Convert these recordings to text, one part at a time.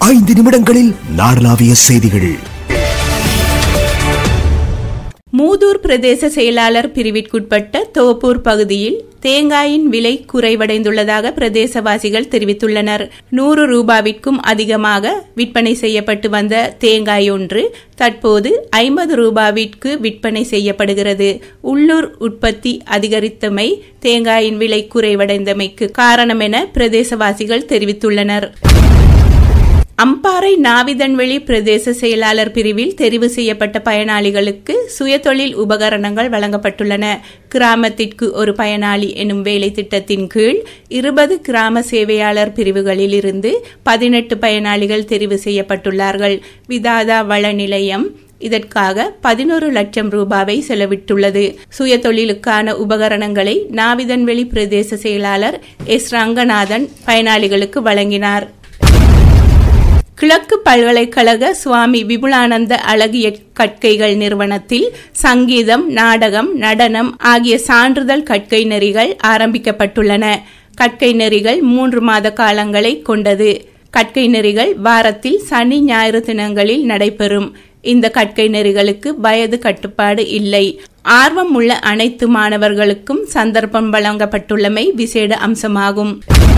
ஐந்து நிமிடங்களில் நாடளாவிய செய்திகள் மூதூர் பிரதேச செயலாளர் பிரிவிற்குட்பட்ட தோப்பூர் பகுதியில் தேங்காயின் விலை குறைவடைந்துள்ளதாக பிரதேசவாசிகள் தெரிவித்துள்ளனர் நூறு ரூபாவிற்கும் அதிகமாக விற்பனை செய்யப்பட்டு வந்த தேங்காய் ஒன்று தற்போது ஐம்பது ரூபாவிற்கு விற்பனை செய்யப்படுகிறது உள்ளூர் உற்பத்தி அதிகரித்தமை தேங்காயின் விலை குறைவடைந்தமைக்கு காரணம் என பிரதேசவாசிகள் தெரிவித்துள்ளனர் அம்பாறை நாவிதன்வெளி பிரதேச செயலாளர் பிரிவில் தெரிவு செய்யப்பட்ட பயனாளிகளுக்கு சுயதொழில் உபகரணங்கள் வழங்கப்பட்டுள்ளன கிராமத்திற்கு ஒரு பயனாளி எனும் வேலை திட்டத்தின் கீழ் இருபது கிராம சேவையாளர் பிரிவுகளில் இருந்து பதினெட்டு பயனாளிகள் தெரிவு செய்யப்பட்டுள்ளார்கள் விதாதா வள நிலையம் இதற்காக பதினோரு லட்சம் ரூபாவை செலவிட்டுள்ளது சுயதொழிலுக்கான உபகரணங்களை நாவிதன்வெளி பிரதேச செயலாளர் எஸ் ரங்கநாதன் பயனாளிகளுக்கு வழங்கினார் கிழக்கு பல்கலைக்கழக சுவாமி விபுலானந்த அழகிய கற்கைகள் நிறுவனத்தில் சங்கீதம் நாடகம் நடனம் ஆகிய சான்றிதழ் கற்கை நெறிகள் ஆரம்பிக்கப்பட்டுள்ளன கற்கை நெறிகள் மூன்று மாத காலங்களை கொண்டது கற்கை நெறிகள் வாரத்தில் சனி ஞாயிறு தினங்களில் நடைபெறும் இந்த கற்கை நெறிகளுக்கு வயது கட்டுப்பாடு இல்லை ஆர்வம் உள்ள அனைத்து மாணவர்களுக்கும் சந்தர்ப்பம் வழங்கப்பட்டுள்ளமை விசேட அம்சமாகும்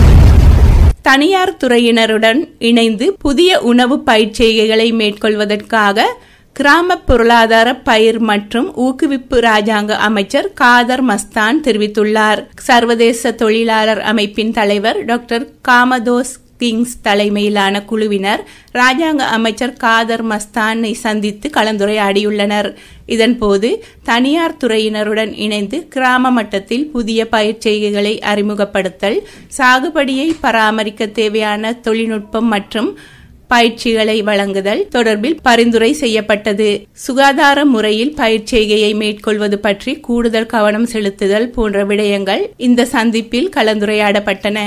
தனியார் துறையினருடன் இணைந்து புதிய உணவு பயிற்சிகளை மேற்கொள்வதற்காக கிராம பொருளாதார பயிர் மற்றும் ஊக்குவிப்பு ராஜாங்க அமைச்சர் காதர் மஸ்தான் தெரிவித்துள்ளார் சர்வதேச தொழிலாளர் அமைப்பின் தலைவர் டாக்டர் காமதோஸ் கிங்ஸ் தலைமையிலான குழுவினர் ராஜாங்க அமைச்சர் காதர் மஸ்தானை சந்தித்து கலந்துரையாடியுள்ளனர் இதன்போது தனியார் துறையினருடன் இணைந்து கிராம மட்டத்தில் புதிய பயிற்சிகளை அறிமுகப்படுத்தல் சாகுபடியை பராமரிக்க தேவையான தொழில்நுட்பம் மற்றும் பயிற்சிகளை வழங்குதல் தொடர்பில் பரிந்துரை செய்யப்பட்டது சுகாதார முறையில் பயிற்சிகையை மேற்கொள்வது பற்றி கூடுதல் கவனம் செலுத்துதல் போன்ற விடயங்கள் இந்த சந்திப்பில் கலந்துரையாடப்பட்டன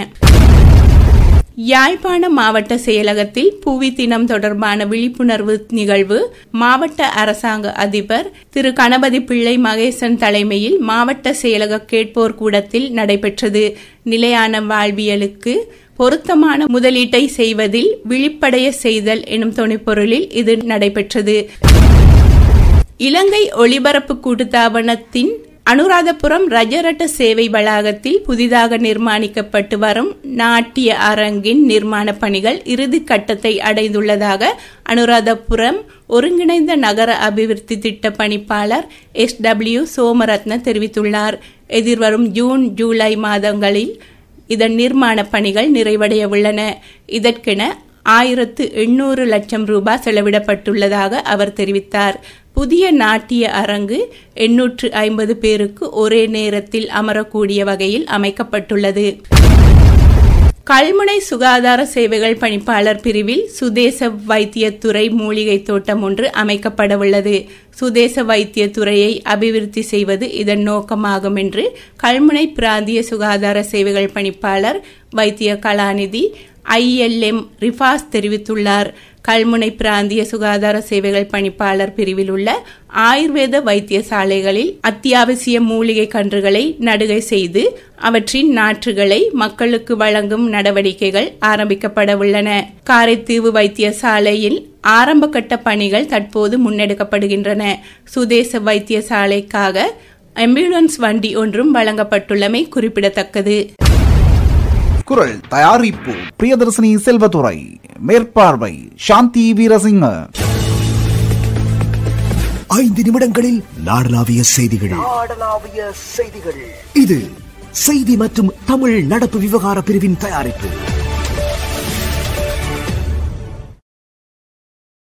யாழ்ப்பாண மாவட்ட செயலகத்தில் புவி தினம் தொடர்பான விழிப்புணர்வு நிகழ்வு மாவட்ட அரசாங்க அதிபர் திரு கணபதி பிள்ளை மகேசன் தலைமையில் மாவட்ட செயலக கேட்போர் கூடத்தில் நடைபெற்றது நிலையான வாழ்வியலுக்கு பொருத்தமான முதலீட்டை செய்வதில் விழிப்படைய செய்தல் எனும் துணைப்பொருளில் இது நடைபெற்றது இலங்கை ஒளிபரப்பு கூட்டுத்தாபனத்தின் அனுராதபுரம் ரஜரட்ட சேவை வளாகத்தில் புதிதாக நிர்மாணிக்கப்பட்டு வரும் நாட்டிய அரங்கின் நிர்மாண பணிகள் இறுதி கட்டத்தை அடைந்துள்ளதாக அனுராதபுரம் ஒருங்கிணைந்த நகர அபிவிருத்தி திட்ட பணிப்பாளர் எஸ் டபிள்யூ சோமரத்ன தெரிவித்துள்ளார் எதிர்வரும் ஜூன் ஜூலை மாதங்களில் இதன் நிர்மாண பணிகள் நிறைவடைய உள்ளன இதற்கென ஆயிரத்து எண்ணூறு லட்சம் ரூபாய் செலவிடப்பட்டுள்ளதாக அவர் தெரிவித்தார் புதிய நாட்டிய அரங்கு எண்ணூற்று ஐம்பது பேருக்கு ஒரே நேரத்தில் அமரக்கூடிய வகையில் அமைக்கப்பட்டுள்ளது கல்முனை சுகாதார சேவைகள் பணிப்பாளர் பிரிவில் சுதேச வைத்தியத்துறை மூலிகை தோட்டம் ஒன்று அமைக்கப்படவுள்ளது சுதேச வைத்தியத்துறையை அபிவிருத்தி செய்வது இதன் நோக்கமாகும் என்று கல்முனை பிராந்திய சுகாதார சேவைகள் பணிப்பாளர் வைத்திய கலாநிதி ஐஎல்எம் ரிஃபாஸ் தெரிவித்துள்ளார் கல்முனை பிராந்திய சுகாதார சேவைகள் பணிப்பாளர் பிரிவில் உள்ள ஆயுர்வேத வைத்தியசாலைகளில் அத்தியாவசிய மூலிகை கன்றுகளை நடுகை செய்து அவற்றின் நாற்றுகளை மக்களுக்கு வழங்கும் நடவடிக்கைகள் ஆரம்பிக்கப்பட உள்ளன காரைத்தீவு வைத்தியசாலையில் ஆரம்ப கட்ட பணிகள் தற்போது முன்னெடுக்கப்படுகின்றன சுதேச வைத்தியசாலைக்காக ஆம்புலன்ஸ் வண்டி ஒன்றும் வழங்கப்பட்டுள்ளமை குறிப்பிடத்தக்கது குரல் தயாரிப்பு பிரியதர்சினி செல்வதுரை மேற்பார்வை சாந்தி வீரசிங்க ஐந்து நிமிடங்களில் நாடளாவிய செய்திகள் நாடளாவிய செய்திகள் இது செய்தி மற்றும் தமிழ் நடப்பு விவகார பிரிவின் தயாரிப்பு